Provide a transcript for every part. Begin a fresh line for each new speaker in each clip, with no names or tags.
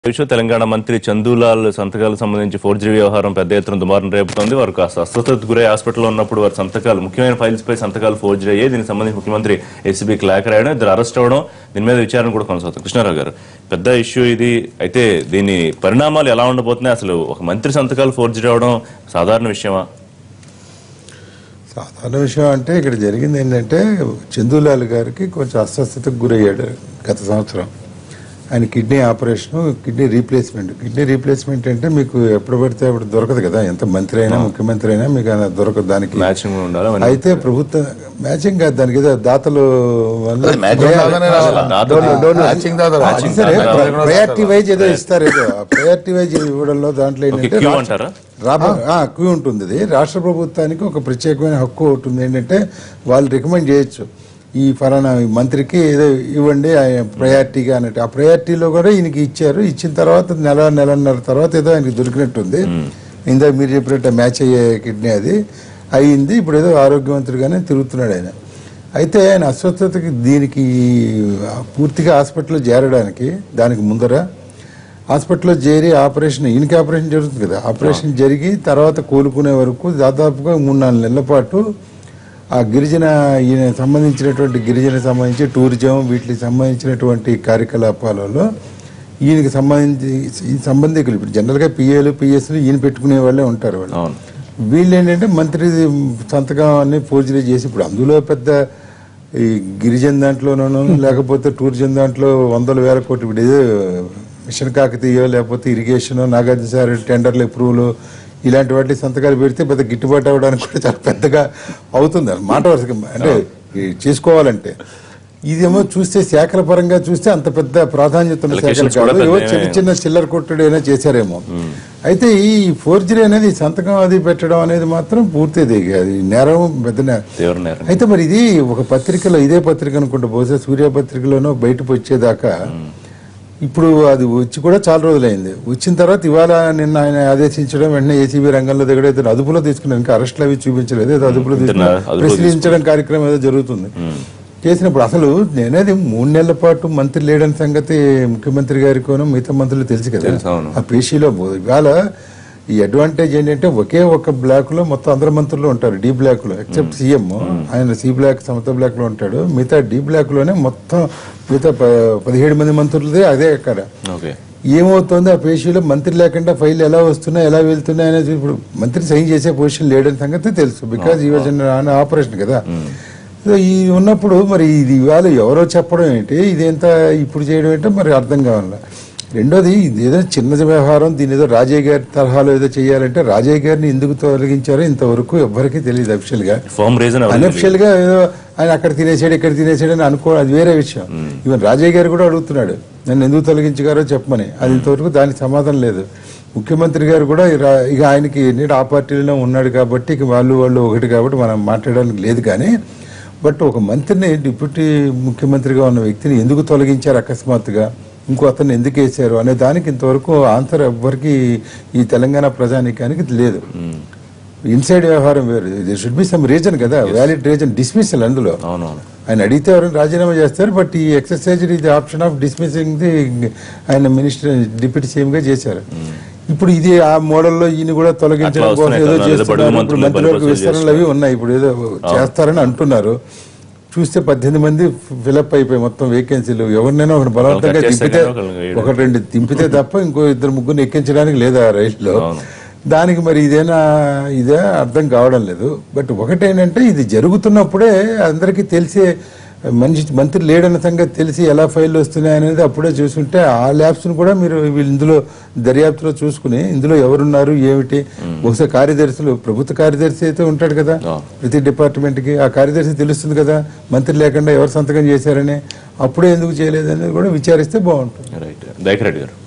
విషయం తెలంగాణ మంత్రి చందూలాల్ సంతకాలకు సంబంధించి ఫోర్జరీ వ్యవహారం పెద్ద ఎత్తున దుమారం రేపుతోంది వారు కాస్త అస్వస్థతకు గురై హాస్పిటల్లో ఉన్నప్పుడు వారి సంతకాలు ముఖ్యమైన ఫైల్స్ పై సంతకాలు ఫోర్జరీ అయ్యాయి దీనికి సంబంధించి ముఖ్యమంత్రి ఏసీబీకి లేఖ రాయడం ఇద్దరు అరెస్ట్ అవ్వడం దీని మీద విచారణ కూడా కొనసాగుతుంది కృష్ణారావు గారు పెద్ద ఇష్యూ ఇది అయితే దీని పరిణామాలు ఎలా ఉండబోతున్నాయి అసలు ఒక మంత్రి సంతకాలు ఫోర్జరీ అవడం సాధారణ విషయమా
సాధారణ విషయం అంటే ఇక్కడ జరిగింది ఏంటంటే చందూలాల్ గారికి కొంచెం అస్వస్థతకు గురయ్యాడు గత సంవత్సరం ఆయన kidney operation kidney replacement kidney replacement అంటే మీకు ఎప్పుడు పడితే అప్పుడు దొరకదు కదా ఎంత మంత్రి అయినా ముఖ్యమంత్రి అయినా మీకు ఆయన దొరకదు దానికి
మ్యాచింగ్ ఉండాలి అవన్నీ.
అయితే ప్రభుత్వ మ్యాచింగ్ కాదు దానికి ఏదో దాతలు వల్ల
అది మ్యాచింగ్ లాగానే రావాలా?
దాతలు-
డోనర్-
మ్యాచింగ్ దాతలు.
అది సరే ప్రయారిటీ వైజ్ ఏదో ఇస్తారు ఏదో ప్రయారిటీ వైజ్ ఇవ్వడంలో దాంట్లో
ఓకే,
ఏంటంటే
క్యూ
రాష్ట్ర-
అంటారా
రాబో క్యూ ఉంటుంది ఇది రాష్ట్ర ప్రభుత్వానికి ఒక ప్రత్యేకమైన హక్కు ఒకటి ఉంది ఏంటంటే వాళ్ళు రికమెండ్ చేయొచ్చు ఈ ఫలానా ఈ మంత్రికి ఏదో ఇవ్వండి ఆయన ప్రయారిటీగా అన్నట్టు ఆ ప్రయారిటీలో కూడా ఈయనకి ఇచ్చారు ఇచ్చిన తర్వాత నెల నెలన్నర తర్వాత ఏదో ఆయనకి దొరికినట్టుంది ఇందాక మీరు చెప్పినట్టు మ్యాచ్ అయ్యే కిడ్నీ అది అయ్యింది ఇప్పుడు ఏదో ఆరోగ్యవంతుడిగానే తిరుగుతున్నాడు ఆయన అయితే ఆయన అస్వస్థతకి దీనికి పూర్తిగా హాస్పిటల్లో చేరడానికి దానికి ముందర హాస్పిటల్లో చేరి ఆపరేషన్ ఈయనకి ఆపరేషన్ జరుగుతుంది కదా ఆపరేషన్ జరిగి తర్వాత కోలుకునే వరకు దాదాపుగా మూడు నాలుగు నెలల పాటు ఆ గిరిజన ఈయన సంబంధించినటువంటి గిరిజన సంబంధించి టూరిజం వీటికి సంబంధించినటువంటి కార్యకలాపాలలో ఈయనకి సంబంధించి ఈ సంబంధికులు ఇప్పుడు జనరల్గా పిఏలు పిఎస్లు ఈయన పెట్టుకునే వాళ్ళే ఉంటారు వాళ్ళు
అవును
వీళ్ళు ఏంటంటే మంత్రి సంతకం అన్ని ఫోర్జరీ చేసి ఇప్పుడు అందులో పెద్ద ఈ గిరిజన దాంట్లోనూ లేకపోతే టూరిజం దాంట్లో వందల వేల కోట్లు ఇప్పుడు ఏదో మిషన్ కాకతీయో లేకపోతే ఇరిగేషన్ నాగార్జున సార్ టెండర్లు అప్రూవల్ ఇలాంటి వాటి సంతకాలు పెడితే పెద్ద గిట్టుబాటు అవ్వడానికి కూడా చాలా పెద్దగా అవుతుంది మాట వరుసగా అంటే ఈ చేసుకోవాలంటే ఇదేమో చూస్తే శాఖల పరంగా చూస్తే అంత పెద్ద ప్రాధాన్యత ఉన్న శాఖలు
Allocations కూడా
కాదు ఏవో
పెద్దవే.
చిన్న చిన్న చిల్లర కొట్టుడైనా చేశారేమో అయితే ఈ ఫోర్జరీ అనేది సంతకం అది పెట్టడం అనేది మాత్రం పూర్తిది అది నేరం పెద్ద నే-
తీవ్ర నేరం
అయితే మరి ఇది ఒక పత్రికలో ఇదే పత్రిక అనుకుంటా బహుశా సూర్య పత్రికలోనో బయటకు వచ్చేదాకా ఇప్పుడు అది వచ్చి కూడా చాలా రోజులైంది వచ్చిన తర్వాత ఇవాళ నిన్న ఆయన ఆదేశించడం వెంటనే ఏసీబీ రంగంలో దిగడం ఇతను అదుపులో తీసుకున్నారు ఇంకా అరెస్టులు అవి చూపించలేదు ఏదో అదుపులో తీసుకుని
అదుపులో
పరిశీలించడం కార్యక్రమం ఏదో జరుగుతుంది చేసినప్పుడు అసలు నేనేది మూడు నెలల పాటు మంత్రి లేడని సంగతి ముఖ్యమంత్రి గారికోనో మిగతా మంత్రులు తెలుసు కదా
తెలుసు, అవును.
ఆ పేషీలో బో- ఇవాళ ఈ అడ్వాంటేజ్ ఏంటంటే ఒకే ఒక బ్లాక్ లో మొత్తం అందరు మంత్రులు ఉంటారు డి బ్లాక్ లో ఎక్సెప్ట్ సీఎం ఆయన సి బ్లాక్ సమత బ్లాక్ లో ఉంటాడు మిగతా డి బ్లాక్ లోనే మొత్తం మిగతా ప- పదిహేడు మంది మంత్రులదే అదే అక్కడ
ఓకే
ఏమవుతోంది ఆ పేషీలో మంత్రి లేకుండా ఫైల్ ఎలా వస్తున్నాయి ఎలా వెళ్తున్నాయి అనేది ఇప్పుడు మంత్రి సైన్ చేసే పొజిషన్ లేడని సంగతి తెలుసు బికాజ్ ఈ వాజ్ ఆపరేషన్ కదా సో ఈ ఉన్నప్పుడు మరి ఇది ఇవాళ ఎవరో చెప్పడం ఏంటి ఇదేంత ఇప్పుడు చేయడం ఏంటో మరి అర్థం కావాల రెండోది ఇది ఏదో చిన్న వ్యవహారం దీని ఏదో రాజయ్య గారి తరహాలో ఏదో చేయాలంటే రాజయ్య గారిని ఎందుకు తొలగించారో ఇంతవరకు ఎవ్వరికీ తెలియదు అఫిషియల్ గా
ఫామ్ రీజన్
అన్అఫిషియల్ గా ఏదో ఆయన అక్కడ తినేసాడు ఇక్కడ తినేసాడు అని అనుకో అది వేరే విషయం ఈవెన్ రాజయ్య గారు కూడా అడుగుతున్నాడు నన్ను ఎందుకు తొలగించగారో చెప్పమని అది ఇంతవరకు దానికి సమాధానం లేదు ముఖ్యమంత్రి గారు కూడా ఈ రా- ఇక ఆయనకి నేను ఆ పార్టీలోనే ఉన్నాడు కాబట్టి ఇక వాళ్ళు వాళ్ళు ఒకటి కాబట్టి మనం మాట్లాడడానికి లేదు కానీ బట్ ఒక మంత్రిని డిప్యూటీ ముఖ్యమంత్రిగా ఉన్న వ్యక్తిని ఎందుకు తొలగించారు అకస్మాత్తుగా ఇంకో అతన్ని ఎందుకు వేశారు అనే దానికి ఇంతవరకు ఆన్సర్ ఎవ్వరికి ఈ తెలంగాణ ప్రజానికానికి లేదు ఇన్సైడ్ వ్యవహారం వేరు they should be some reason కదా వ్యాలిడ్ రీజన్ డిస్మిసల్ అందులో
అవునవును
ఆయన అడిగితే ఎవరైనా రాజీనామా చేస్తారు బట్ ఈ ఎక్సర్సైజ్ ఇది ఆప్షన్ ఆఫ్ డిస్మిసింగ్ ది ఆయన మినిస్టర్ డిప్యూటీ సీఎం గా చేశారు ఇప్పుడు ఇది ఆ మోడల్లో ఈయన కూడా తొలగించడం
అట్లా
కోసం ఏదో
వస్తున్నాయి కదా,
చేస్తున్నారు
బడుగు
ఇప్పుడు
మంత్రులు
మంత్రివర్గ
బడుగు
విస్తరణలు అవి ఉన్నాయి ఇప్పుడు ఏదో చేస్తారని అంటున్నారు చూస్తే పద్దెనిమిది మంది ఫిలప్ అయిపోయి మొత్తం వేకెన్సీలు ఎవరినైనా ఒకటి బలవంతంగా
ఒకటి చేస్తే
దింపితే
కానీ ఒకళ్ళని వేయడం.
ఒకటి రెండు దింపితే తప్ప ఇంకో ఇద్దరు ముగ్గురు ఎక్కించడానికి లేదా రైల్లో
అవును.
దానికి మరి ఇదేనా ఇదే అర్థం కావడం లేదు బట్ ఒకటేంటంటే ఇది జరుగుతున్నప్పుడే అందరికీ తెలిసే మనిషి మంత్రి లేడన్న సంగతి తెలిసి ఎలా ఫైల్ వస్తున్నాయి అనేది అప్పుడే చూసుంటే ఆ ల్యాబ్స్ కూడా మీరు వీళ్ళు ఇందులో దర్యాప్తులో చూసుకుని ఇందులో ఎవరున్నారు ఏమిటి బహుశా కార్యదర్శులు ప్రభుత్వ కార్యదర్శి అయితే ఉంటాడు కదా
ఆ.
ప్రతి డిపార్ట్మెంట్ కి ఆ కార్యదర్శి తెలుస్తుంది కదా మంత్రి లేకుండా ఎవరు సంతకం చేశారని అప్పుడే ఎందుకు చేయలేదనేది కూడా విచారిస్తే బాగుంటుంది
రైట్ దయకరెడ్డి గారు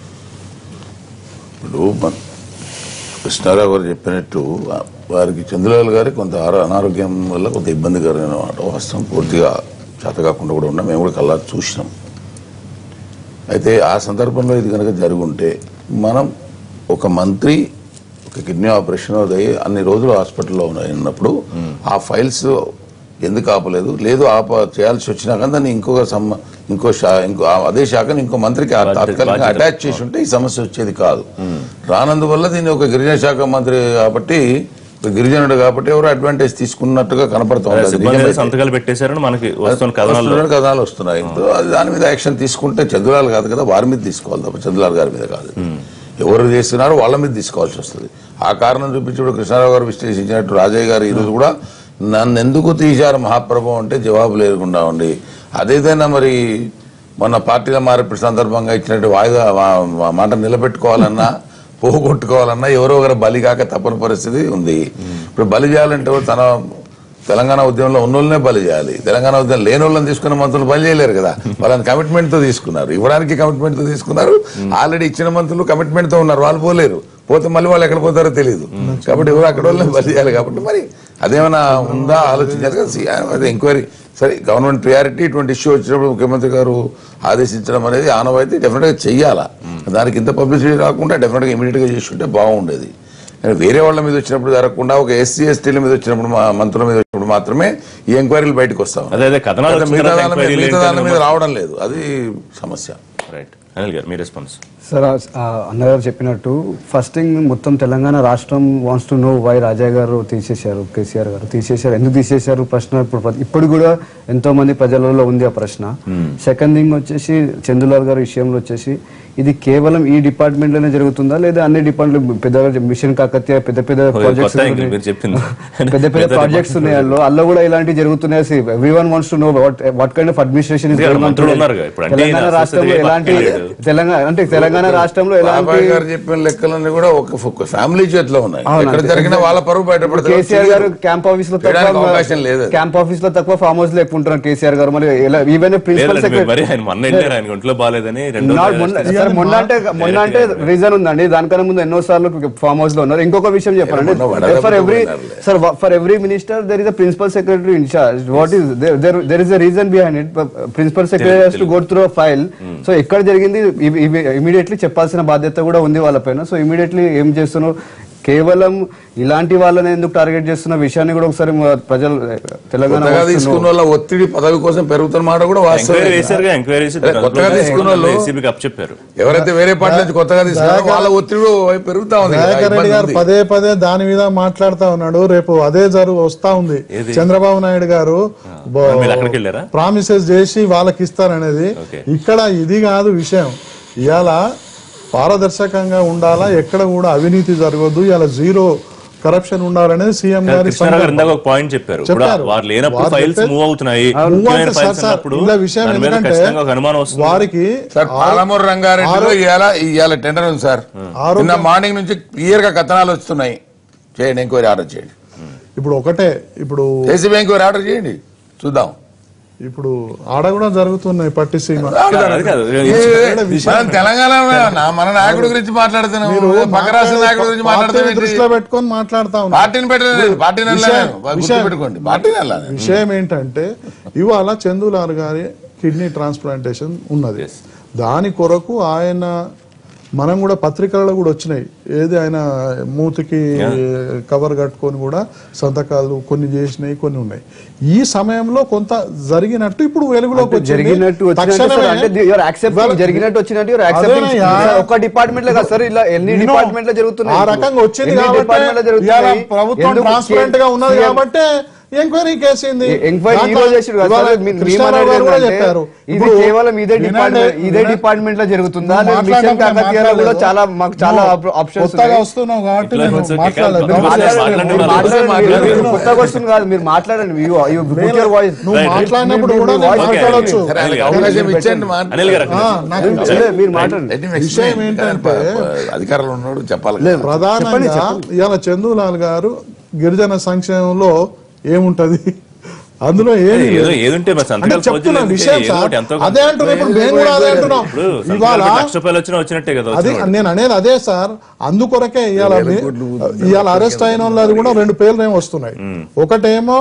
ఇప్పుడు మన- కృష్ణారావు గారు చెప్పినట్టు వా- వారికి చంద్రలాల్ గారి కొంత ఆరో- అనారోగ్యం వల్ల కొంత ఇబ్బందికరమైన మాట వాస్తవం పూర్తిగా చేత కాకుండా కూడా ఉన్నాం మేము కూడా కల్లా చూసినాం అయితే ఆ సందర్భంలో ఇది కనుక జరుగుంటే మనం ఒక మంత్రి ఒక కిడ్నీ ఆపరేషన్ అది అన్ని రోజులు హాస్పిటల్లో ఉన్న- ఉన్నప్పుడు ఆ ఫైల్స్ ఎందుకు ఆపలేదు లేదు ఆప చేయాల్సి వచ్చినా కానీ దాన్ని ఇంకొక సమ్మ ఇంకో శా ఇంకో ఆ- అదే శాఖని ఇంకో మంత్రికి ఆ తాత్కాలికంగా
బాధ్యత.
అటాచ్ చేసి ఉంటే ఈ సమస్య వచ్చేది కాదు రానందువల్ల దీన్ని ఒక గిరిజన శాఖ మంత్రి కాబట్టి ఒక గిరిజనుడు కాబట్టి ఎవరు అడ్వాంటేజ్ తీసుకున్నట్టుగా కనపడుతుంది అది
సిబ్బంది
నిజమైతే.
సంతకాలు పెట్టేశారని మనకి వస్తున్న కథనాల్లో
వస్తున్న కథనాలు వస్తున్నాయి సో అది దాని మీద యాక్షన్ తీసుకుంటే చంద్రలాల్ కాదు కదా వారి మీద తీసుకోవాలి తప్ప చంద్రలాల్ గారి మీద కాదు ఎవరు చేస్తున్నారో వాళ్ళ మీద తీసుకోవాల్సి వస్తుంది ఆ కారణం చూపించి ఇప్పుడు కృష్ణారావు గారు విశ్లేషించినట్టు రాజయ్య గారు ఈరోజు కూడా నన్ను ఎందుకు తీశారు మహాప్రభు అంటే జవాబు లేకుండా ఉండి అదేదైనా మరి మొన్న పార్టీలో మారిన సందర్భంగా ఇచ్చినట్టు వాయిదా వా- వా- మాట నిలబెట్టుకోవాలన్నా పోగొట్టుకోవాలన్నా ఎవరో ఒకరు బలి కాక తప్పని పరిస్థితి ఉంది ఇప్పుడు బలి చేయాలంటే తన తెలంగాణ ఉద్యమంలో ఉన్నోళ్ళనే బలి చేయాలి తెలంగాణ ఉద్యమం లేని వాళ్ళని తీసుకున్న మంత్రులు బలి చేయలేరు కదా వాళ్ళని కమిట్మెంట్ తో తీసుకున్నారు ఇవ్వడానికి కమిట్మెంట్ తో తీసుకున్నారు ఆల్రెడీ ఇచ్చిన మంత్రులు కమిట్మెంట్ తో ఉన్నారు వాళ్ళు పోలేరు పోతే మళ్ళీ వాళ్ళు ఎక్కడ పోతారో తెలియదు కాబట్టి ఎవరు అక్కడ వాళ్ళని బలి చేయాలి కాబట్టి మరి అదేమైనా ఉందా ఆలోచించారు కదా సి- అదే ఎంక్వైరీ సరే గవర్నమెంట్ ప్రియారిటీ ఇటువంటి ఇష్యూ వచ్చినప్పుడు ముఖ్యమంత్రి గారు ఆదేశించడం అనేది ఆనవాయితీ డెఫినెట్ గా చెయ్యాలా దానికి ఇంత పబ్లిసిటీ రాకుండా డెఫినెట్ గా ఇమీడియట్ గా చేసి ఉంటే బాగుండేది కానీ వేరే వాళ్ళ మీద వచ్చినప్పుడు జరగకుండా ఒక ఎస్సీ ఎస్టీల మీద వచ్చినప్పుడు మా మంత్రుల మీద వచ్చినప్పుడు మాత్రమే ఈ ఎంక్వైరీలు బయటకు వస్తాం
అదే అదే కథనాలు వచ్చిన
మిగతా
తర్వాత
దాని మీద-
ఎంక్వైరీలు
మిగతా దాని మీద
ఏంటని
రావడం లేదు అది సమస్య
రైట్ అనిల్ గారు మీ రెస్పాన్స్
సార్ ఆ అన్నగారు చెప్పినట్టు ఫస్ట్ థింగ్ మొత్తం తెలంగాణ రాష్ట్రం wants to know why Raja garu తీసేశారు కేసీఆర్ గారు తీసేశారు ఎందుకు తీసేశారు ప్రశ్న ఇప్పుడు ప్రతి- ఇప్పుడు కూడా ఎంతో మంది ప్రజలలో ఉంది ఆ ప్రశ్న సెకండ్ థింగ్ వచ్చేసి చందులాల్ గారి విషయంలో వచ్చేసి ఇది కేవలం ఈ డిపార్ట్మెంట్ లోనే జరుగుతుందా లేదా అన్ని డిపార్ట్మెంట్ పెద్ద మిషన్ కాకతీయ పెద్ద పెద్ద ప్రాజెక్ట్స్
కొత్త యాంగిల్ మీరు చెప్పింది
పెద్ద పెద్ద ప్రాజెక్ట్స్ ఉన్నాయి అందులో అందులో కూడా ఇలాంటివి జరుగుతున్నాయి every one wants to know what what kind of administration
ఇది కాదు, మంత్రులు ఉన్నారుగా ఇప్పుడు. అంటే
తెలంగాణ
ఈయన
రాష్ట్రంలో
అసలు
ఎలాంటి
పక్కలేదు.
తెలంగాణ అంటే తెలంగాణ రాష్ట్రంలో ఎలాంటి
బాబాయ్ గారు చెప్పిన లెక్కలన్నీ కూడా ఒక ఒక ఫ్యామిలీ చేతిలో ఉన్నాయి
అవును,
ఎక్కడ
అంతే.
జరిగినా వాళ్ళ పరువు బయటపడుతుంది
కేసీఆర్ గారు క్యాంప్ ఆఫీస్ లో
చేయడానికి అవకాశం లేదు అది.
క్యాంప్ ఆఫీస్ లో తక్కువ ఫామ్ హౌస్ లో ఎక్కువ ఉంటారు కేసీఆర్ గారు మరి ఈవెన్ ప్రిన్సిపల్
లేదండి, మీరు మరి
సెక్రటరీ
ఆయన మొన్న వెళ్ళారు ఆయన ఒంట్లో బాగాలేదని రెండో
మొన్న సార్, మొన్న అంటే మొన్న అంటే రీజన్ ఉందండి దానికన్నా ముందు ఎన్నో సార్లు ఫామ్ హౌస్ లో ఉన్నారు ఇంకొక విషయం చెప్పాలండి
మొన్న వడదెబ్బ
ఫర్ ఎవ్రీ
పోయినారులే.
Sir for every minister there is a principal secretary in charge what is there is a reason behind it principal secretary has to go through file so ఎక్కడ జరిగింది ఇమీడియట్లీ చెప్పాల్సిన బాధ్యత కూడా ఉంది వాళ్ళపైన సో ఇమీడియట్లీ ఏం చేస్తున్నారు కేవలం ఇలాంటి వాళ్ళని ఎందుకు టార్గెట్ చేస్తున్న విషయాన్ని కూడా ఒకసారి మా ప్రజలు తెలంగాణ
కొత్తగా
వాసులు
తీసుకున్న వాళ్ళ ఒత్తిడి పదవి కోసం పెరుగుతున్న మాట కూడా
ఎంక్వైరీ
వాస్తవం
వేశారుగా ఎంక్వైరీ వేసి
అదే, కొత్తగా తీసుకున్న వాళ్ళు-
ఏసీబీకి అప్ చెప్పారు
ఎవరైతే వేరే పార్టీ నుంచి కొత్తగా తీసుకున్నారో వాళ్ళ ఒత్తిడి పెరుగుతా ఉంది కదా,
దయాకర్ రెడ్డి
ఇబ్బంది
గారు
ఉంది.
పదే పదే దాని మీద మాట్లాడుతా ఉన్నాడు రేపు అదే జరుగు వస్తా ఉంది చంద్రబాబు నాయుడు గారు
మరి మీరు అక్కడికి వెళ్ళారా?
ప్రామిసెస్ చేసి వాళ్ళకి ఇస్తారనేది
ఓకే.
ఇక్కడ ఇది కాదు విషయం ఇవాళ పారదర్శకంగా ఉండాలా ఎక్కడ కూడా అవినీతి జరగదు ఇవాళ జీరో కరప్షన్ ఉండాలనేది సీఎం గారి
కృష్ణారావు గారు ఇందాక ఒక పాయింట్ చెప్పారు ఇప్పుడు
చెప్పారు.
వారు లేనప్పుడు
వారు
ఫైల్స్
చెప్పే-
మూవ్ అవుతున్నాయి
మూవ్
ముఖ్యమైన
అంటే
ఫైల్స్
సార్, సార్,
ఉన్నప్పుడు
ఇలా విషయం
దాని మీద
ఎందుకంటే
ఖచ్చితంగా ఒక అనుమానం వస్తుంది
వారికి
సార్ పాలమూరు రంగారెడ్డిలో ఇవాళ ఇవాళ టెండర్ ఉంది సార్ నిన్న మార్నింగ్ నుంచి క్లియర్ గా కథనాలు వస్తున్నాయి చేయండి ఎంక్వైరీ ఆర్డర్ చేయండి
ఇప్పుడు ఒకటే ఇప్పుడు
ఏసీబీ ఎంక్వైరీ ఆర్డర్ చేయండి చూద్దాం
ఇప్పుడు ఆడ కూడా జరుగుతున్నాయి పట్టి సీమ
అది కాదు
మనం తెలంగాణ మన నాయకుడి గురించి మాట్లాడుతున్నాం పక్క రాష్ట్ర నాయకుడి గురించి
పార్టీని దృష్టిలో
మాట్లాడుతున్నాం
పెట్టుకొని మాట్లాడుతా ఉన్నాం
పార్టీని పెట్టలేదు పార్టీని
విషయం-
వెళ్ళాను
విషయం-
గుర్తుపెట్టుకోండి పార్టీని వెళ్ళాను
విషయం ఏంటంటే ఇవాళ చందులాల్ గారి కిడ్నీ ట్రాన్స్ప్లాంటేషన్ ఉన్నది దాని కొరకు ఆయన మనం కూడా పత్రికలలో కూడా వచ్చినాయి ఏది ఆయన మూతికి కవర్ కట్టుకొని కూడా సంతకాలు కొన్ని చేసినాయి కొన్ని ఉన్నాయి ఈ సమయంలో కొంత జరిగినట్టు ఇప్పుడు వెలుగులోకి వచ్చింది.
జరిగినట్టు వచ్చినట్టు
తక్షణమే
సార్, అంటే you're accepting
ఇవాళ-
జరిగినట్టు వచ్చినట్టు you're accepting.
అదేనయ్యా.
సార్, ఒక్క డిపార్ట్మెంట్ కాదు సార్ ఇలా ఎన్ని
నేను
డిపార్ట్మెంట్ లో జరుగుతున్నాయి
ఆ రకంగా వచ్చింది
ఎన్ని
కాబట్టి
department లో
ఇవాళ
జరుగుతున్నాయి?
ప్రభుత్వం
ఎందుకు
ట్రాన్స్పరెంట్ గా ఉన్నది
CM
కాబట్టి ఎంక్వైరీ కేసింది
ఎ- ఎంక్వైరీ ఈ రోజు చేసిర్రు కదా
ఇవాళ
సార్, మీ- మీ
కృష్ణారావు
మనది
గారు కూడా
ఏంటంటే,
చెప్పారు
ఇది
ఇప్పుడు
కేవలం ఇదే
వినండి,
డిపార్ట్మెంట్ ఇదే
వినండి.
డిపార్ట్మెంట్ లో జరుగుతుందా
నువ్వు
లేదా మిషన్
మాట్లాడినప్పుడు
కాకతీయలో కూడా
మాట్లాడలేదు.
చాలా మాకు చాలా
నువ్వు
ఆప్షన్స్
కొత్తగా వస్తున్నావు కాబట్టి
ఇట్లా
నేను
కొంచెం
మాట్లాడలేదు.
కికాలు
మాట్లాడండి,
మాట్లాడండి,
మీరు
మాట్లాడండి.
మాట్లాడండి, మీరు- మీరు కొత్తగా వస్తుంది కాదు మీరు మాట్లాడండి you- you put your voice.
నువ్వు
Right, right.
మాట్లాడినప్పుడు
మీరు-
కూడా
మీరు
నేను
voice
మాట్లాడవచ్చు
సరే, ఆయనకి
అనిల్ గారు.
అవకాశం ఇచ్చండి మా-
అనిల్ గారు
ఆ, నాకు
లే, మీరు మాట్లాడండి
Let him explain.
విషయం ఏంటంటే-
అధికారంలో ఉన్నాడు చెప్పాలి కదా.
ప్రధానంగా ఇవాళ చందులాల్ గారు గిరిజన సంక్షేమంలో ఏముంటది అందులో ఏమి
ఏదో
లేదు.
ఏదుంటే మరి
అంటే
సంతకాలు
చెప్తున్నా
ఫోర్జరీ
విషయం
ఏదో
సార్
ఒకటి ఎంతో
అదే అంటున్నా ఇప్పుడు నేను కూడా అదే అంటున్నాం
ఇప్పుడు సంతకాలు
ఇవాళ
పెట్టి లక్ష రూపాయలు వచ్చినా వచ్చినట్టే కదా
అది
వచ్చిన
నేను అనేది అదే సార్ అందుకొరకే ఇవాళ మీ- ఇవాళ అరెస్ట్ అయిన వాళ్ళు అది కూడా రెండు పేర్లు ఏమో వస్తున్నాయి ఒకటేమో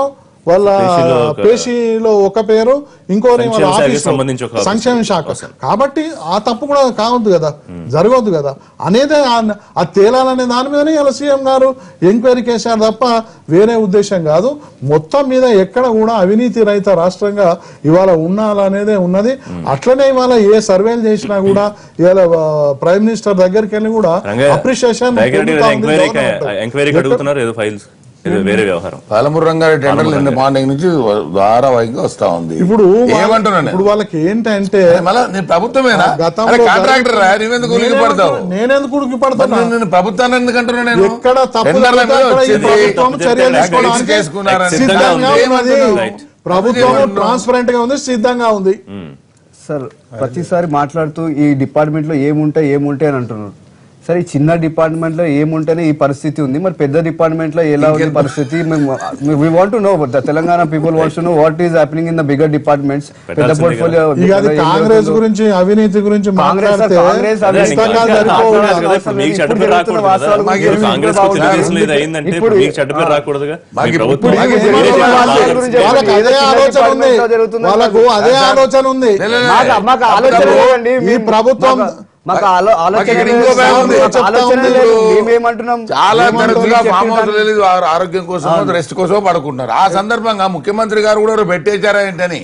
వాళ్ళ
పేషీలో ఒక-
పేషీలో ఒక పేరు ఇంకోటి వాళ్ళ
సంక్షేమ శాఖకి
ఆఫీస్లో
సంబంధించి ఒక ఆఫీస్.
సంక్షేమ శాఖ కాబట్టి ఆ తప్పు కూడా కావద్దు కదా జరగవద్దు కదా అనేదే ఆ- ఆ తేలాలనే దాని మీదనే ఇలా సీఎం గారు ఎంక్వైరీ చేశారు తప్ప వేరే ఉద్దేశం కాదు మొత్తం మీద ఎక్కడ కూడా అవినీతి రహిత రాష్ట్రంగా ఇవాళ ఉండాలనేదే ఉన్నది అట్లనే ఇవాళ ఏ సర్వేలు చేసినా కూడా ఇవాళ ఆ, ప్రైమ్ మినిస్టర్ దగ్గరికి వెళ్ళి కూడా
రంగయ్య,
అప్రిషియేషన్
దయచేసి ఎంక్వైరీకి ఎంక్వైరీకి అడుగుతున్నారు ఏదో ఫైల్స్ ఏదో వేరే వ్యవహారం
పాలమూరు రంగారెడ్డి టెండర్లు నిన్న మార్నింగ్ నుంచి ధారావాహికంగా వస్తా ఉంది
ఇప్పుడు వాళ్ళ-
ఏమంటున్నాను
ఇప్పుడు వాళ్ళకి ఏంటంటే
మళ్ళా నేను ప్రభుత్వమేనా
గతంలో
అరే కాంట్రాక్టర్ రా నువ్వెందుకు ఉలికి పడతావు
నేనెందుకు ఉలికి
మరి
పడతాను
నేను- నేను ప్రభుత్వాన్ని ఎందుకు అంటున్నా నేను
ఎక్కడ తప్పు
టెండర్ల
జరిగితే
మీద
అక్కడ ఈ
వచ్చింది.
ప్రభుత్వం చర్యలు
ట్యాక్స్
తీసుకోవడానికి
చేసుకున్నారని
సిద్ధంగా ఉన్నది
ఏమంటున్నావు?
Right.
ప్రభుత్వం
ఏమంటున్నావు?
ట్రాన్స్పరెంట్ గా ఉంది సిద్ధంగా ఉంది
సార్ ప్రతిసారి మాట్లాడుతూ ఈ డిపార్ట్మెంట్ లో ఏముంటాయి ఏముంటాయి అని అంటున్నారు సరే ఈ చిన్న డిపార్ట్మెంట్ లో ఏముంటేనే ఈ పరిస్థితి ఉంది మరి పెద్ద డిపార్ట్మెంట్ లో ఎలా ఉంది పరిస్థితి we want to know the Telangana people wants to know what is happening in the bigger departments పెద్ద
పెట్టాల్సిందే
పోర్ట్ఫోలియో
ఇక అది కాంగ్రెస్ గురించి అవినీతి గురించి
కాంగ్రెస్
మాట్లాడితే
కాంగ్రెస్
అదే
అవినీతి
ఇంకా
పుస్తకాలు
ఇంకా
సరిపోవు.
రాకూడదు కదా, ఇప్పుడు మీకు చెడ్డ పేరు రాకూడదు కదా.
వాస్తవాలు
మాకు
ఇప్పుడు
ఏమి
కాంగ్రెస్
బాగుంది.
తెలుగుదేశంలో ఇది అయిందంటే ఇప్పుడు
ఇప్పుడు-
మీకు చెడ్డ పేరు రాకూడదుగా
మాకు
మీ ప్రభుత్వం
ఇప్పుడు
వాళ్ళకి
ఏం
ఏం
ఏం
వాళ్ళ
ఏం
గురించి
ఏం
వాళ్ళకి
ఏదో
అదే
చిన్న
ఆలోచన ఉంది
డిపార్ట్మెంట్లో జరుగుతుంది.
వాళ్ళకు అదే ఆలోచన ఉంది
లే, లే, లే.
మాకు మాకు ఆలోచన
మాకు
లేదండి
ఈ
మేము-
ప్రభుత్వం-
మాకు- మాకు ఆలో- ఆలోచన
మాకు ఇక్కడ
లేదు.
ఇంకో బ్యాగ్ ఉంది.
మాకు ఆలోచన
చెప్తా
లేదు
ఉంది.
మేమేమంటున్నాం
చాలా
మేమేమంటున్నాం?
తరచుగా
మీరు
ఫామ్
చెప్పిన
హౌస్ లేదు వారు ఆరోగ్యం కోసం రెస్ట్ కోసం పడుకుంటున్నారు ఆ సందర్భంగా ముఖ్యమంత్రి గారు కూడా ఎవరో పెట్టేశారా ఏంటని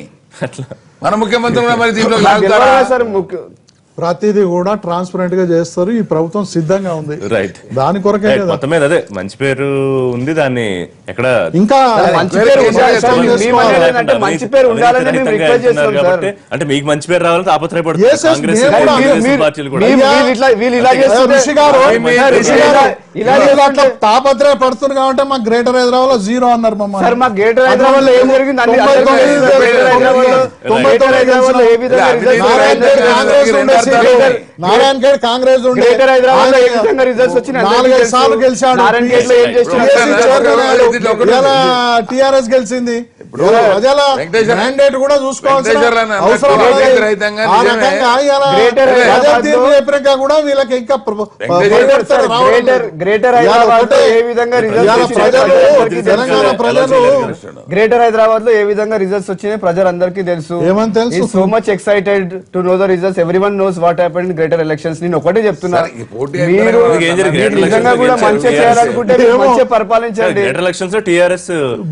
మన ముఖ్యమంత్రి కూడా మరి దీంట్లో
నాకు
లాగుతారా
తెలియదు సార్ ముఖ్య-
ప్రతిదీ కూడా ట్రాన్స్పరెంట్ గా చేస్తారు ఈ ప్రభుత్వం సిద్ధంగా ఉంది
రైట్
దాని కొరకే
రైట్,
కదా
మొత్తం మీద అదే మంచి పేరు ఉంది దాన్ని ఎక్కడ
ఇంకా
మంచి
వేరే
పేరు
కేసులు
ఉండాలి సార్.
చేసుకోవాలి.
మేము అనేది ఏంటంటే మంచి పేరు ఉండాలని మేము
అవినీతి
రిక్వెస్ట్ చేస్తున్నాం
రహితంగా
సార్
కాబట్టి, అంటే మీకు మంచి పేరు రావాలని
Yes,
తాపత్రయపడుతున్నారు
yes,
కాంగ్రెస్
మేము కూడా
తెలుగుదేశం
మీరు-
పార్టీలు కూడా
మీరు- వీళ్ళు ఇట్లా వీళ్ళు ఇలా చేస్తుంటే-
ఋషి గారు
మీరు-
ఋషి గారు
ఇలా
ఇలా
చేస్తుంటే-
తాపత్రయ పడుతుంది కాబట్టి మాకు గ్రేటర్ హైదరాబాద్ లో జీరో అన్నారు మమ్మల్ని
సార్ మా గ్రేటర్ హైదరాబాద్ లో ఏం జరిగింది అన్ని
తొంభై
అర్థం
తొమ్మిది
కాలేదు. గ్రేటర్ హైదరాబాద్ లో-
తొంభై
గ్రేటర్
తొమ్మిది
హైదరాబాద్ లో ఏ విధంగా
అవినీతి
రిజల్ట్స్
నారాయణ
గ్రేటర్
ఖేడ్ కాంగ్రెస్ ఉండే
గ్రేటర్
సీటు. నారాయణ ఖేడ్ కాంగ్రెస్ ఉండే
గ్రేటర్ హైదరాబాద్ లో ఏ
ఆయన
విధంగా రిజల్ట్స్ వచ్చినాయి అందరికీ
నాలుగైదు
తెలుసు.
సార్లు గెలిచాడు
నారాయణ ఖేడ్ లో ఏం చేసినా
TSC
ఒకటి
చైర్మన్ అయ్యాడు.
ఒకటి ఒకటి
ఇలా టిఆర్ఎస్ గెలిచింది
ఇప్పుడు
ప్రజల
వెంకటేశ్వర-
మ్యాండేట్ కూడా చూసుకోవాల్సిన
వెంకటేశ్వర అన్న
అవసరం
అన్నట్టు
ఉన్నది.
అవినీతి రహితంగా
ఆ
నిజమే.
రకంగా ఇలా
గ్రేటర్
ప్రజల
హైదరాబాద్
తీర్పు
లో-
చెప్పినాక కూడా వీళ్ళకి ఇంకా ప్ర-
వెంకటేశ్వర
పరివర్తన రావడం
గ్రేటర్
లేదు.
గ్రేటర్
ఇవాళ
హైదరాబాద్ లో
ఒకటే-
ఏ విధంగా రిజల్ట్స్
ఇవాళ
వచ్చినాయి
ప్రజలు
ప్రజలందరికీ తెలుసు.
తెలంగాణ ప్రజలు
గ్రేటర్ హైదరాబాద్ లో ఏ విధంగా రిజల్ట్స్ వచ్చినాయి ప్రజలందరికీ తెలుసు
ఏమని తెలుసు?
So much excited to know the results every one knows what happened greater elections నేను ఒకటే చెప్తున్నా
సరే, ఈ పోటీ
మీరు
అంటే
ఏం జరిగింది?
మీరు
Greater
నిజంగా
elections
కూడా
గెలిచారు.
మంచిగా
TRS.
చేయాలనుకుంటే మీరు
ఏమో.
మంచిగా పరిపాలించండి
గ్రేటర్ ఎలక్షన్స్ లో టీఆర్ఎస్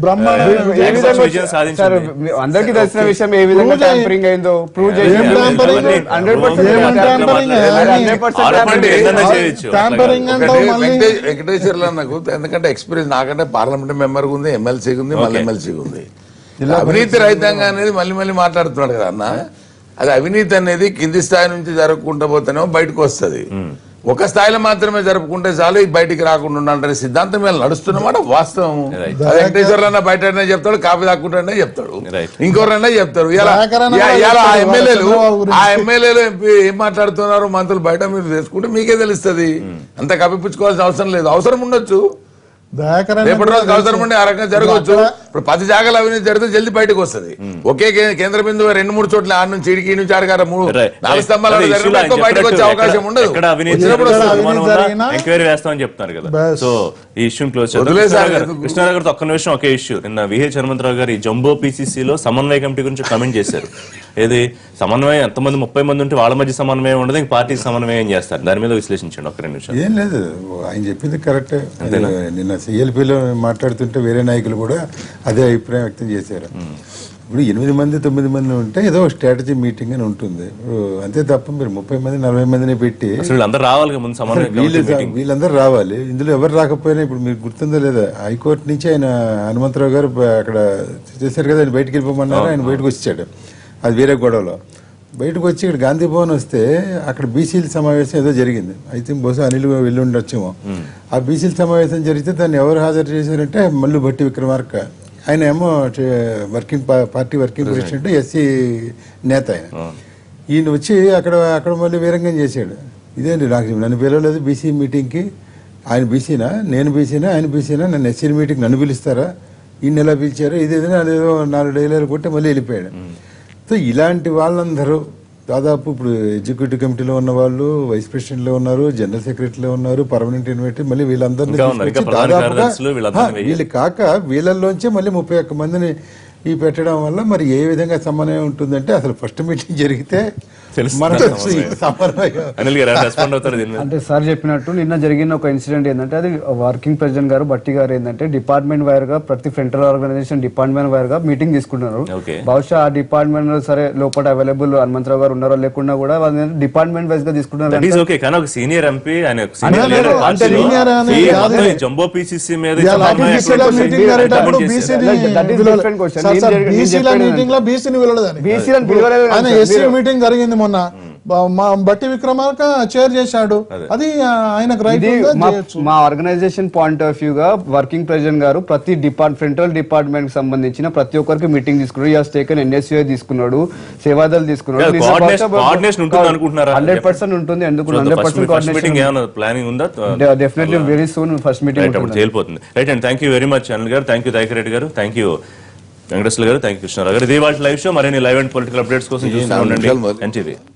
ఏ విధంగా
విజయం
సార్
సాధించింది
మీ- అందరికీ తెలిసిన విషయం ఏ విధంగా
Prove చేయి.
ట్యాంపరింగ్ అయిందో ప్రూవ్ చేసి
ఏం tampering?
హండ్రెడ్
ఏం tampering?
ఆరోపణలు ఏదైనా చేయొచ్చు
ట్యాంపరింగ్
ఒకటి
అంటావు మళ్ళీ
వెంకటే- వెంకటేశ్వర్లు నాకు ఎందుకంటే ఎక్స్పీరియన్స్ నాకంటే పార్లమెంట్ మెంబర్ ఉంది ఎమ్మెల్సీ ఉంది మళ్ళీ
Okay.
ఎమ్మెల్సీ ఉంది అవినీతి రహితంగా అనేది మళ్ళీ మళ్ళీ మాట్లాడుతున్నాడు కదా అన్న అది అవినీతి అనేది కింది స్థాయి నుంచి జరగకుండా పోతేనేమో బయటకు వస్తది ఒక స్థాయిలో మాత్రమే జరుపుకుంటే చాలు ఇది బయటికి రాకుండా ఉండాలంటే సిద్ధాంతం మీద నడుస్తున్నమాట వాస్తవం
Right.
వెంకటేశ్వర్లు అన్న బయట చెప్తాడు కాపీ దాక్కుంటానే చెప్తాడు
Right.
ఇంకోరన్నా చెప్తారు ఇలా
దయాకర్ అన్న కూడా
ఇలా ఆ
చెప్తాడు
ఎమ్మెల్యేలు
చంద్రబాబు గురించి.
ఆ ఎమ్మెల్యేలు ఎంపీ ఏం మాట్లాడుతున్నారు మంత్రులు బయట మీరు తెలుసుకుంటే మీకే తెలుస్తుంది అంత కప్పిపుచ్చుకోవాల్సిన అవసరం లేదు అవసరం ఉండొచ్చు
దయాకర్ అన్న
రేపటి రోజు
కూడా
అవసరం ఉండే ఆ రకంగా జరగవచ్చు
అక్కడ-
ఇప్పుడు పది జాగాలు అవినీతి జరిగితే జల్దీ బయటకు వస్తుంది ఒకే కే- కేంద్ర బిందువు రెండు మూడు చోట్ల ఆడ నుంచి ఇడికి నుంచి ఆడగారు మూడు
Right.
నాలుగు స్తంభాలు
అదే
జరిగితే
issue లో ఆయన
ఎక్కువ బయటకు వచ్చే
చెప్పినట్టు
అవకాశం
ఎక్కడ-
ఉండదు
ఎక్కడ అవినీతి
వచ్చినప్పుడు
ఎక్కడ
వస్తుంది.
అవినీతి జరిగినా
ఎంక్వైరీ వేస్తామని చెప్తున్నారు కదా
బస్.
సో ఈ ఇష్యూని క్లోజ్ చేద్దాం
వదిలేసారు
కృష్ణారావు గారు-
ఎందుకు?
కృష్ణారావు గారితో ఒక్క నిమిషం ఒకే ఇష్యూ నిన్న విహెచ్ హనుమంతరావు గారు ఈ జంబో PCC లో సమన్వయ కమిటీ గురించి కమెంట్ చేశారు ఏది సమన్వయం ఎంతమంది ముప్పై మంది ఉంటే వాళ్ళ మధ్య సమన్వయం ఉండదు ఇంక పార్టీ సమన్వయం చేస్తారు దాని మీద విశ్లేషించండి ఒక్క రెండు నిమిషాలు
ఏం లేదు ఆయన చెప్పింది కరెక్టే అది నిన్న సిఎల్పిలో మాట్లాడుతుంటే వేరే నాయకులు కూడా అదే అభిప్రాయం వ్యక్తం చేశారు ఇప్పుడు ఎనిమిది మంది తొమ్మిది మంది ఉంటే ఏదో స్ట్రాటజీ మీటింగ్ అని ఉంటుంది ఇప్పుడు అంతే తప్ప మీరు ముప్పై మంది నలభై మందిని పెట్టి
అసలు వీళ్ళందరూ రావాలి కదా ముందు సమన్వయ
వీళ్ళు
కమిటీ మీటింగ్
వీళ్ళందరూ రావాలి ఇందులో ఎవరు రాకపోయినా ఇప్పుడు మీకు గుర్తుందో లేదా హైకోర్టు నుంచి ఆయన హనుమంతరావు గారు బ- అక్కడ చేశారు కదా ఆయన బయటికి వెళ్ళిపోమన్నారు ఆయన బయటకు వచ్చాడు అది వేరే గొడవలో బయటకు వచ్చి ఇక్కడ గాంధీ భవన్ వస్తే అక్కడ బీసీల సమావేశం ఏదో జరిగింది అయితే బహుశా అనిల్ వెళ్ళి ఉండొచ్చేమో ఆ బీసీల సమావేశం జరిగితే దాన్ని ఎవరు హాజరు చేశారంటే మల్లు భట్టి విక్రమార్క ఆయన ఏమో చే- వర్కింగ్ పా- పార్టీ వర్కింగ్ ప్రెసిడెంట్ ఎస్సీ నేత ఆయన ఈయన వచ్చి అక్కడ అక్కడ మళ్ళీ వీరంగం చేశాడు ఇదేంటి నాకు నన్ను పిలవలేదు బీసీ మీటింగ్కి ఆయన బీసీనా నేను బీసీనా ఆయన బీసీనా నన్ను ఎస్సీ మీటింగ్ నన్ను పిలుస్తారా ఈయన ఎలా పిలిచారు ఇదేదో అదేదో నాలుగు డైలాలు కొట్టి మళ్ళీ వెళ్ళిపోయాడు సో ఇలాంటి వాళ్ళందరూ దాదాపు ఇప్పుడు ఎగ్జిక్యూటివ్ కమిటీలో ఉన్న వాళ్ళు వైస్ ప్రెసిడెంట్ లో ఉన్నారు జనరల్ సెక్రటరీలో ఉన్నారు పర్మనెంట్ ఇన్వైటర్ మళ్ళీ వీళ్ళందరినీ
ఇంకా ఉన్నారు. ఇంకా
తీసుకొచ్చి
ప్రధాన
దాదాపుగా-
కార్యదర్శులు వీళ్ళందరినీ
ఆ,
వెయ్యాలి.
వీళ్ళు కాక వీళ్ళల్లోంచే మళ్ళీ ముప్పై ఒక్క మందిని ఈ పెట్టడం వల్ల మరి ఏ విధంగా సమన్వయం ఉంటుందంటే అసలు ఫస్ట్ మీటింగ్ జరిగితే
తెలుస్తుంది
మనకు
సమన్వయం.
ఈ సమన్వయం
అనిల్ గారు రెస్పాండ్ అవుతారు దీని మీద
అంటే సార్ చెప్పినట్టు నిన్న జరిగిన ఒక ఇన్సిడెంట్ ఏంటంటే అది వర్కింగ్ ప్రెసిడెంట్ గారు బట్టి గారు ఏంటంటే డిపార్ట్మెంట్ వైర్ గా ప్రతి ఫ్రంటల్ ఆర్గనైజేషన్ డిపార్ట్మెంట్ వైర్ గా మీటింగ్ తీసుకుంటున్నారు
Okay.
బహుశా ఆ డిపార్ట్మెంట్ సరే లోపల అవైలబుల్ హనుమంతరావు గారు ఉన్నారో లేకుండా కూడా డిపార్ట్మెంట్ వైజ్ గా తీసుకుంటున్నారు
దట్ ఈస్ ఓకే కానీ ఒక సీనియర్ ఎంపీ ఆయన ఒక
అంటే
senior leader
అంటే
పార్టీలో
senior అనేది
ఈ
కాదు.
మొత్తం ఈ జంబో పీసీసీ మీద
ఇవాళ
సమన్వయం
బీసీల
ఎటువంటి
మీటింగ్
person
జరిగేటప్పుడు
recommend
బీసీని
చేశారు?
That is different question. నేను జరిగి- నేను
బీసీల
చెప్పేది
మీటింగ్ లో బీసీని పిలవలేదని
BC లను పిలవలేదు
ఆయన
సార్.
ఎస్సీ
మీరు-
మీటింగ్ జరిగింది మొన్న బ- మా బట్టి విక్రమార్క చైర్ చేశాడు అది ఆ, ఆయనకు రైట్
ఇది
ఉందా
మా
చేయొచ్చు
మా ఆర్గనైజేషన్ పాయింట్ ఆఫ్ వ్యూ గా వర్కింగ్ ప్రెసిడెంట్ గారు ప్రతి డిపార్ట్ ఫ్రంటల్ డిపార్ట్మెంట్ కి సంబంధించిన ప్రతి ఒక్కరికి మీటింగ్ తీసుకున్నాడు ఈ టేకన్ ఎన్ఎస్యూఐ తీసుకున్నాడు సేవాదల్ తీసుకున్నాడు
Yeah, coordination- coordination ఉంటుంది అనుకుంటున్నారా?
హండ్రెడ్ పర్సెంట్ ఉంటుంది ఎందుకు hundred
first
percent
first meeting ఏమైనా ప్లానింగ్ ఉందా
definitely very soon first
right
meeting
అప్పుడు తేలిపోతుంది right and thank you very much Anil garu thank you దైకర్ Reddy గారు థ్యాంక్ యూ వెంకటేశ్వర గారు థ్యాంక్ యూ కృష్ణారావు గారు ఇది వాళ్ళ లైవ్ షో మరిన్ని లైవ్ అండ్ పొలిటికల్ అప్డేట్స్ కోసం
ఈ
చూస్తూ
నాలుగు
ఉండండి
నిమిషాలు మరి-
ఎన్టీవీ